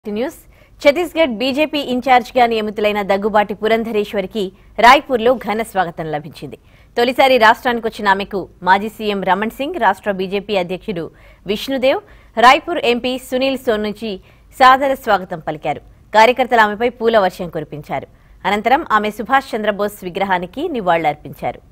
news Chhattisgarh BJP ఇన్ఛార్జిగా నియమితులైన దగ్గుబాటి పురంధరేశ్వరికి రాయ్పూర్లో ఘన స్వాగతం లభించింది తొలిసారి రాష్ట్రానికి వచ్చిన ఆమెకు మాజీ సీఎం రమణ్ సింగ్ రాష్ట్ర బీజేపీ అధ్యక్షుడు విష్ణుదేవ్ రాయ్పూర్ ఎంపీ సునీల్ సోన్ నుంచి సాదర స్వాగతం పలికారు కార్యకర్తలు ఆమెపై పూల వర్షం కురిపించారు అనంతరం ఆమె సుభాష్ చంద్రబోస్ విగ్రహానికి నివాళులర్పించారు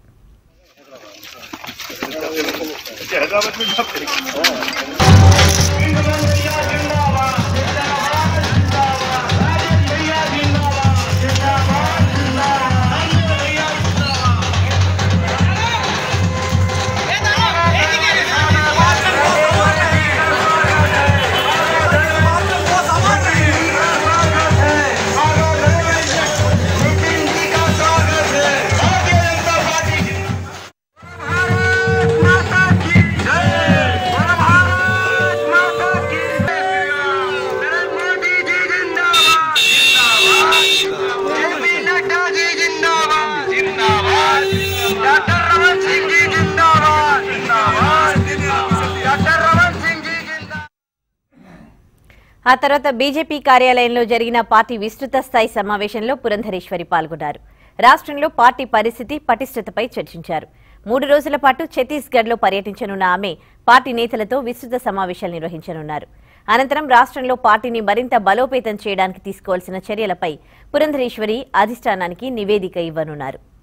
ఆ తర్వాత బీజేపీ కార్యాలయంలో జరిగిన పార్టీ విస్తృత స్థాయి సమావేశంలో పురంధరేశ్వరి పాల్గొన్నారు రాష్ట్రంలో పార్టీ పరిస్థితి పటిష్టతపై చర్చించారు మూడు రోజుల పాటు ఛత్తీస్గఢ్లో పర్యటించనున్న ఆమె పార్టీ నేతలతో విస్తృత సమావేశాలు నిర్వహించనున్నారు అనంతరం రాష్ట్రంలో పార్టీని మరింత బలోపేతం చేయడానికి తీసుకోవాల్సిన చర్యలపై పురంధరేశ్వరి అధిష్టానానికి నివేదిక ఇవ్వనున్నారు